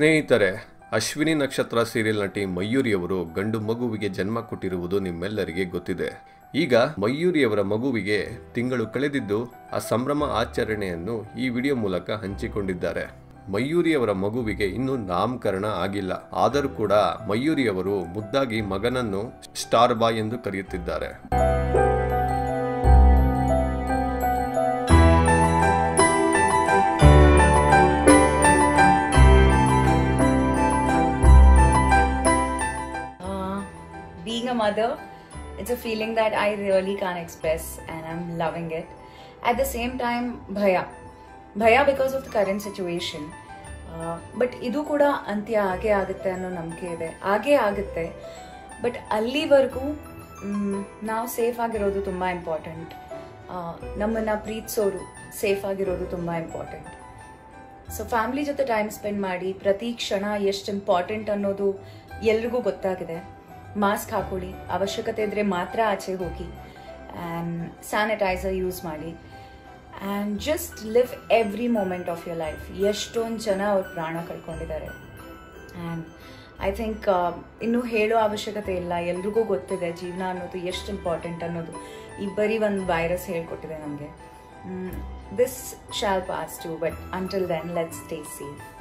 ಸ್ನೇಹಿತರೆ ಅಶ್ವಿನಿ ನಕ್ಷತ್ರ ಸೀರಿಯಲ್ ನಟಿ ಮಯೂರಿಯವರು ಗಂಡು ಮಗುವಿಗೆ ಜನ್ಮ ಕೊಟ್ಟಿರುವುದು ನಿಮ್ಮೆಲ್ಲರಿಗೆ ಗೊತ್ತಿದೆ ಈಗ ಮಯೂರಿಯವರ ಮಗುವಿಗೆ ತಿಂಗಳು ಕಳೆದಿದ್ದು ಆ ಸಂಭ್ರಮ ಆಚರಣೆಯನ್ನು ಈ ವಿಡಿಯೋ ಮೂಲಕ ಹಂಚಿಕೊಂಡಿದ್ದಾರೆ ಮಯೂರಿಯವರ ಮಗುವಿಗೆ ಇನ್ನೂ ನಾಮಕರಣ ಆಗಿಲ್ಲ ಆದರೂ ಕೂಡ ಮಯೂರಿಯವರು ಮುದ್ದಾಗಿ ಮಗನನ್ನು ಸ್ಟಾರ್ ಬಾಯ್ ಎಂದು ಕರೆಯುತ್ತಿದ್ದಾರೆ Uh, being a mother, it's a feeling that I really can't express, and I'm loving it. At the same time, ಭಯ ಭಯ because of the current situation but ಇದು ಕೂಡ ಅಂತ್ಯ ಹಾಗೆ ಆಗುತ್ತೆ ಅನ್ನೋ ನಂಬಿಕೆ ಇದೆ ಹಾಗೇ ಆಗುತ್ತೆ ಬಟ್ ಅಲ್ಲಿವರೆಗೂ ನಾವು ಸೇಫ್ ಆಗಿರೋದು ತುಂಬ ಇಂಪಾರ್ಟೆಂಟ್ ನಮ್ಮನ್ನು ಪ್ರೀತಿಸೋರು ಸೇಫ್ ಆಗಿರೋದು ತುಂಬ ಇಂಪಾರ್ಟೆಂಟ್ ಸೊ ಫ್ಯಾಮಿಲಿ ಜೊತೆ ಟೈಮ್ ಸ್ಪೆಂಡ್ ಮಾಡಿ ಪ್ರತಿ ಕ್ಷಣ ಎಷ್ಟು ಇಂಪಾರ್ಟೆಂಟ್ ಅನ್ನೋದು ಎಲ್ರಿಗೂ ಗೊತ್ತಾಗಿದೆ ಮಾಸ್ಕ್ ಹಾಕೊಳ್ಳಿ ಅವಶ್ಯಕತೆ ಇದ್ರೆ ಮಾತ್ರ ಆಚೆ ಹೋಗಿ ಆ್ಯಂಡ್ ಸ್ಯಾನಿಟೈಸರ್ ಯೂಸ್ ಮಾಡಿ and just live every moment of your life ಎಷ್ಟೊಂದು ಜನ ಅವ್ರ ಪ್ರಾಣ ಕಳ್ಕೊಂಡಿದ್ದಾರೆ ಆ್ಯಂಡ್ ಐ ಥಿಂಕ್ ಇನ್ನೂ ಹೇಳೋ ಅವಶ್ಯಕತೆ ಇಲ್ಲ ಎಲ್ರಿಗೂ ಗೊತ್ತಿದೆ ಜೀವನ ಅನ್ನೋದು ಎಷ್ಟು ಇಂಪಾರ್ಟೆಂಟ್ ಅನ್ನೋದು ಈ ಬರೀ ಒಂದು ವೈರಸ್ ಹೇಳ್ಕೊಟ್ಟಿದೆ ನಮಗೆ this shall pass too but until then let stay safe